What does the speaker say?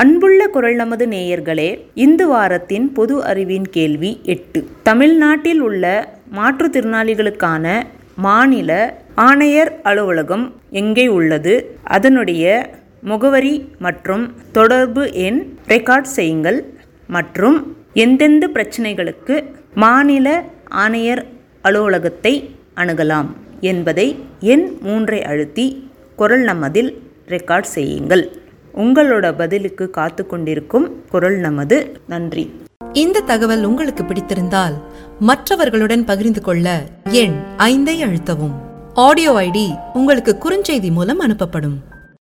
அன்புள்ள குரல் நமது நேயர்களே இந்த வாரத்தின் பொது அறிவின் கேள்வி எட்டு தமிழ்நாட்டில் உள்ள மாற்றுத்திறனாளிகளுக்கான மாநில ஆணையர் அலுவலகம் எங்கே உள்ளது அதனுடைய முகவரி மற்றும் தொடர்பு எண் ரெக்கார்ட் செய்யுங்கள் மற்றும் எந்தெந்த பிரச்சனைகளுக்கு மாநில ஆணையர் அலுவலகத்தை அணுகலாம் என்பதை எண் மூன்றை அழுத்தி குரல் நமதில் ரெக்கார்ட் செய்யுங்கள் உங்களோட பதிலுக்கு காத்து கொண்டிருக்கும் குரல் நமது நன்றி இந்த தகவல் உங்களுக்கு பிடித்திருந்தால் மற்றவர்களுடன் பகிர்ந்து கொள்ள எண் ஐந்தை அழுத்தவும் ஆடியோ ஐடி உங்களுக்கு குறுஞ்செய்தி மூலம் அனுப்பப்படும்